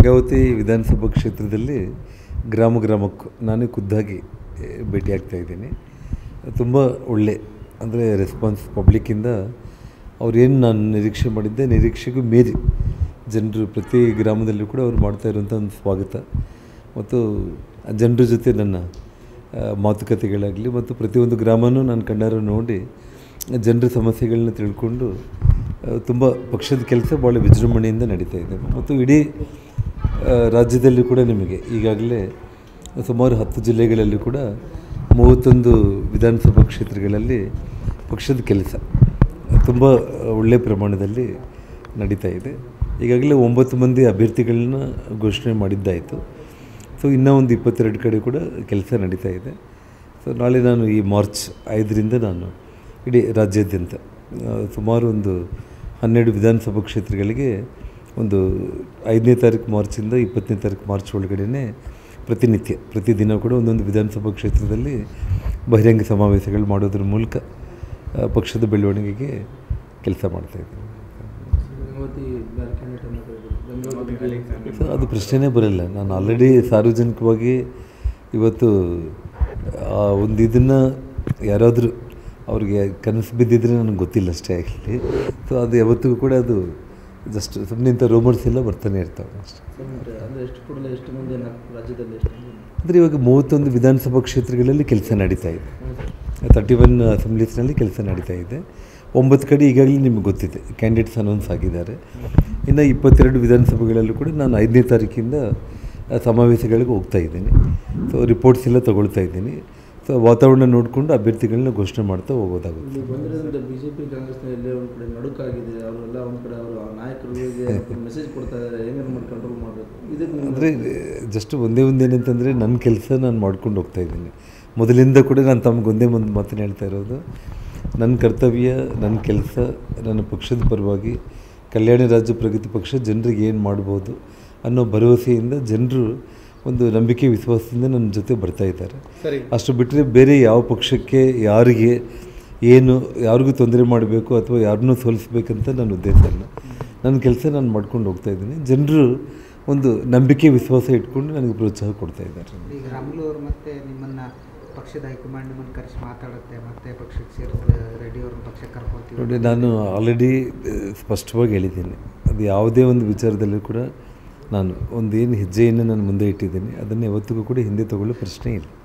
ಗಂಗಾವತಿ ವಿಧಾನಸಭಾ ಕ್ಷೇತ್ರದಲ್ಲಿ ಗ್ರಾಮ ಗ್ರಾಮಕ್ಕೂ ನಾನೇ ಖುದ್ದಾಗಿ ಏ, ಭೇಟಿಯಾಗ್ತಾ ಇದ್ದೀನಿ ತುಂಬ ಒಳ್ಳೆ ಅಂದರೆ ರೆಸ್ಪಾನ್ಸ್ ಪಬ್ಲಿಕ್ಕಿಂದ ಅವ್ರೇನು ನಾನು ನಿರೀಕ್ಷೆ ಮಾಡಿದ್ದೆ ನಿರೀಕ್ಷೆಗೂ ಮೀರಿ ಜನರು ಪ್ರತಿ ಗ್ರಾಮದಲ್ಲೂ ಕೂಡ ಅವ್ರು ಮಾಡ್ತಾ ಇರುವಂಥ ಒಂದು ಸ್ವಾಗತ ಮತ್ತು ಆ ಜನರ ಜೊತೆ ನನ್ನ ಆ, ಮಾತುಕತೆಗಳಾಗಲಿ ಮತ್ತು ಪ್ರತಿಯೊಂದು ಗ್ರಾಮನೂ ನಾನು ಕಣ್ಣಾರ ನೋಡಿ ಜನರ ಸಮಸ್ಯೆಗಳನ್ನ ತಿಳ್ಕೊಂಡು ತುಂಬ ಪಕ್ಷದ ಕೆಲಸ ಭಾಳ ವಿಜೃಂಭಣೆಯಿಂದ ನಡೀತಾ ಇದೆ ಮತ್ತು ಇಡೀ ಆ, ರಾಜ್ಯದಲ್ಲಿ ಕೂಡ ನಿಮಗೆ ಈಗಾಗಲೇ ಸುಮಾರು ಹತ್ತು ಜಿಲ್ಲೆಗಳಲ್ಲಿ ಕೂಡ ಮೂವತ್ತೊಂದು ವಿಧಾನಸಭಾ ಕ್ಷೇತ್ರಗಳಲ್ಲಿ ಪಕ್ಷದ ಕೆಲಸ ತುಂಬ ಒಳ್ಳೆಯ ಪ್ರಮಾಣದಲ್ಲಿ ನಡೀತಾ ಇದೆ ಈಗಾಗಲೇ ಒಂಬತ್ತು ಮಂದಿ ಅಭ್ಯರ್ಥಿಗಳನ್ನ ಘೋಷಣೆ ಮಾಡಿದ್ದಾಯಿತು ಸೊ ಇನ್ನೂ ಒಂದು ಇಪ್ಪತ್ತೆರಡು ಕಡೆ ಕೂಡ ಕೆಲಸ ನಡೀತಾ ಇದೆ ಸೊ ನಾಳೆ ನಾನು ಈ ಮಾರ್ಚ್ ಐದರಿಂದ ನಾನು ಇಡೀ ರಾಜ್ಯಾದ್ಯಂತ ಆ, ಸುಮಾರು ಒಂದು ಹನ್ನೆರಡು ವಿಧಾನಸಭಾ ಕ್ಷೇತ್ರಗಳಿಗೆ ಒಂದು ಐದನೇ ತಾರೀಕು ಮಾರ್ಚಿಂದ ಇಪ್ಪತ್ತನೇ ತಾರೀಕು ಮಾರ್ಚ್ ಒಳಗಡೆ ಪ್ರತಿನಿತ್ಯ ಪ್ರತಿದಿನ ಕೂಡ ಒಂದೊಂದು ವಿಧಾನಸಭಾ ಕ್ಷೇತ್ರದಲ್ಲಿ ಬಹಿರಂಗ ಸಮಾವೇಶಗಳು ಮಾಡೋದ್ರ ಮೂಲಕ ಆ, ಪಕ್ಷದ ಬೆಳವಣಿಗೆಗೆ ಕೆಲಸ ಮಾಡ್ತಾಯಿದ್ದೀನಿ ಗಂಗಾವತಿ ಬೇರೆ ಕ್ಯಾಂಡಿಡೇಟ್ ಅನ್ನೋದು ಗಂಗಾವತಿಗೆ ಸೊ ಅದು ಪ್ರಶ್ನೆನೇ ಬರಲ್ಲ ನಾನು ಆಲ್ರೆಡಿ ಸಾರ್ವಜನಿಕವಾಗಿ ಇವತ್ತು ಆ ಒಂದು ಇದನ್ನು ಯಾರಾದರೂ ಅವ್ರಿಗೆ ಕನಸು ಬಿದ್ದಿದ್ರೆ ನನಗೆ ಗೊತ್ತಿಲ್ಲ ಅಷ್ಟೇ ಆಗಲಿ ಸೊ ಅದು ಯಾವತ್ತಿಗೂ ಕೂಡ ಅದು ಜಸ್ಟ್ ಸುಮ್ಮನೆ ಇಂಥ ರೂಮರ್ಸ್ ಎಲ್ಲ ಬರ್ತಾನೆ ಇರ್ತಾವೆ ಅಷ್ಟೇ ಅಂದರೆ ಎಷ್ಟು ಕೂಡಲೇ ಎಷ್ಟು ಮಂದಿ ನಾಲ್ಕು ರಾಜ್ಯದಲ್ಲಿ ಎಷ್ಟು ಮಂದಿ ಅಂದರೆ ಇವಾಗ ಮೂವತ್ತೊಂದು ವಿಧಾನಸಭಾ ಕ್ಷೇತ್ರಗಳಲ್ಲಿ ಕೆಲಸ ನಡೀತಾ ಇದೆ ತರ್ಟಿ ಒನ್ ಅಸೆಂಬ್ಲೀಸ್ನಲ್ಲಿ ಕೆಲಸ ನಡೀತಾ ಇದೆ ಒಂಬತ್ತು ಕಡೆ ಈಗಾಗಲೇ ನಿಮಗೆ ಗೊತ್ತಿದೆ ಕ್ಯಾಂಡಿಡೇಟ್ಸ್ ಅನೌನ್ಸ್ ಆಗಿದ್ದಾರೆ ಇನ್ನು ಇಪ್ಪತ್ತೆರಡು ವಿಧಾನಸಭೆಗಳಲ್ಲೂ ಕೂಡ ನಾನು ಐದನೇ ತಾರೀಕಿಂದ ಆ, ಸಮಾವೇಶಗಳಿಗೆ ಹೋಗ್ತಾ ಇದ್ದೀನಿ ಸೊ ರಿಪೋರ್ಟ್ಸ್ ಎಲ್ಲ ತೊಗೊಳ್ತಾ ಇದ್ದೀನಿ ಸೊ ವಾತಾವರಣ ನೋಡಿಕೊಂಡು ಅಭ್ಯರ್ಥಿಗಳನ್ನ ಘೋಷಣೆ ಮಾಡ್ತಾ ಹೋಗೋದಾಗುತ್ತೆ ಇಲ್ಲಿ ಬಂದಿರೋದ್ರಿಂದ ಬಿ ಜೆ ಪಿ ಕಾಂಗ್ರೆಸ್ನ ಎಲ್ಲೇ ಒಂದು ಕಡೆ ನಡುಕಾಗಿದೆ ಅವರೆಲ್ಲ ಒಂದು ಕಡೆ ಅವರು ನಾಯಕರಿಗೆ ಮೆಸೇಜ್ ಕೊಡ್ತಾ ಇದ್ದಾರೆ ಹೆಂಗೆ ಮಾಡಿ ಕಂಟ್ರೋಲ್ ಮಾಡಬೇಕು ಇದಕ್ಕೆ ನೀವು- ಅಂದರೆ ಜಸ್ಟ್ ಒಂದೇ ಒಂದು ಏನಂತಂದರೆ ನನ್ನ ಕೆಲಸ ನಾನು ಮಾಡ್ಕೊಂಡು ಹೋಗ್ತಾ ಇದ್ದೀನಿ ಮೊದಲಿಂದ ಕೂಡ ನಾನು ತಮ್ಗೆ ಒಂದೇ ಒಂದು ಮಾತನ್ನು ಹೇಳ್ತಾ ಇರೋದು ನನ್ನ ಕರ್ತವ್ಯ ನನ್ನ ಕೆಲಸ ನನ್ನ ಪಕ್ಷದ ಪರವಾಗಿ ಕಲ್ಯಾಣ ರಾಜ್ಯ ಪ್ರಗತಿ ಪಕ್ಷ ಜನರಿಗೆ ಏನು ಮಾಡ್ಬೋದು ಅನ್ನೋ ಭರವಸೆಯಿಂದ ಜನರು ಒಂದು ನಂಬಿಕೆ ವಿಶ್ವಾಸದಿಂದ ನನ್ನ ಜೊತೆ ಬರ್ತಾ ಇದ್ದಾರೆ ಸರಿ ಅಷ್ಟು ಬಿಟ್ಟರೆ ಬೇರೆ ಯಾವ ಪಕ್ಷಕ್ಕೆ ಯಾರಿಗೆ ಏನು ಯಾರಿಗೂ ತೊಂದರೆ ಮಾಡಬೇಕು ಅಥವಾ ಯಾರನ್ನೂ ಸೋಲಿಸ್ಬೇಕಂತ ನನ್ನ ಉದ್ದೇಶ ಇಲ್ಲ ನನ್ನ ಕೆಲಸ ನಾನು ಮಾಡ್ಕೊಂಡು ಹೋಗ್ತಾ ಇದ್ದೀನಿ ಜನರು ಒಂದು ನಂಬಿಕೆ ವಿಶ್ವಾಸ ಇಟ್ಕೊಂಡು ನನಗೆ ಪ್ರೋತ್ಸಾಹ ಕೊಡ್ತಾ ಇದ್ದಾರೆ ಈಗ ರಾಮುಲು ಮತ್ತೆ ನಿಮ್ಮನ್ನ ಪಕ್ಷದ ಹೈಕಮಾಂಡ್ ನಿಮ್ಮನ್ನು ಕರೆಸಿ ಮಾತಾಡುತ್ತೆ ಮತ್ತೆ ಪಕ್ಷಕ್ಕೆ ಸೇರಿದ್ರೆ ರೆಡ್ಡಿ ಅವ್ರನ್ನ ಪಕ್ಷಕ್ಕೆ ಕರ್ಕೊಳ್ತೀವಿ ನೋಡಿ ನಾನು ಆಲ್ರೆಡಿ ಸ್ಪಷ್ಟವಾಗಿ ಹೇಳಿದ್ದೀನಿ ಅದು ಯಾವುದೇ ಒಂದು ವಿಚಾರದಲ್ಲೂ ಕೂಡ ನಾನು ಒಂದು ಏನು ಹೆಜ್ಜೆಯನ್ನು ನಾನು ಮುಂದೆ ಇಟ್ಟಿದ್ದೀನಿ ಅದನ್ನು ಯಾವತ್ತಿಗೂ ಕೂಡ ಹಿಂದೆ ತಗೊಳ್ಳೋ ಪ್ರಶ್ನೆ ಇಲ್ಲ